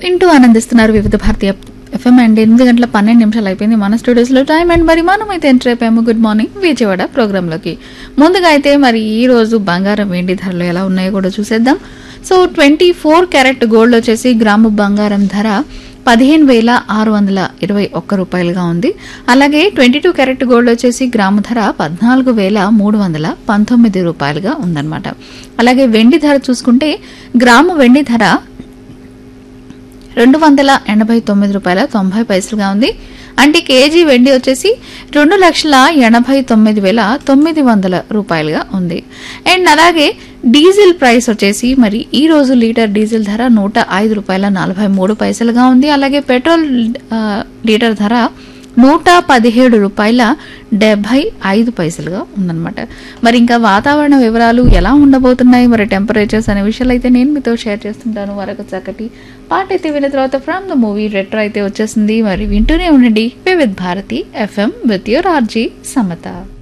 వింటూ ఆనందిస్తున్నారు వివిధ భారతీయ ఎఫ్ఎం అండ్ ఎనిమిది గంటల పన్నెండు నిమిషాలు అయిపోయింది మన స్టూడియోస్లో టైం అండ్ మరి మనం అయితే ఎంటర్ అయిపోయాము గుడ్ మార్నింగ్ విజయవాడ ప్రోగ్రాంలోకి ముందుగా అయితే మరి ఈ రోజు బంగారం వెండి ధరలు ఎలా ఉన్నాయో కూడా చూసేద్దాం so twenty four carat gold వచ్చేసి గ్రాము బంగారం ధర పదిహేను వేల ఆరు వందల ఇరవై ఒక్క రూపాయలుగా ఉంది అలాగే ట్వంటీ టూ క్యారెట్ గోల్డ్ వచ్చేసి గ్రాము ధర పద్నాలుగు వేల మూడు వందల పంతొమ్మిది రూపాయలుగా ఉందన్నమాట అలాగే వెండి ధర చూసుకుంటే గ్రాము వెండి ధర రెండు వందల ఎనభై తొమ్మిది రూపాయల తొంభై పైసలుగా ఉంది అంటే కేజీ వెండి వచ్చేసి రెండు లక్షల ఎనభై తొమ్మిది వేల తొమ్మిది వందల రూపాయలుగా ఉంది అండ్ అలాగే డీజిల్ ప్రైస్ వచ్చేసి మరి ఈ రోజు లీటర్ డీజిల్ ధర నూట ఐదు రూపాయల నలభై మూడు పైసలుగా ఉంది అలాగే పెట్రోల్ ఆ, లీటర్ ధర నూట పదిహేడు రూపాయల డెబ్బై ఐదు పైసలుగా ఉందన్నమాట మరి ఇంకా వాతావరణ వివరాలు ఎలా ఉండబోతున్నాయి మరి టెంపరేచర్స్ అనే విషయాలు అయితే నేను మీతో షేర్ చేస్తుంటాను మరొక చక్కటి పాట అయితే విన్న తర్వాత ఫ్రమ్ ద మూవీ రెట్రో అయితే వచ్చేసింది మరి వింటూనే ఉండండి with Bharati FM with your RJ Samata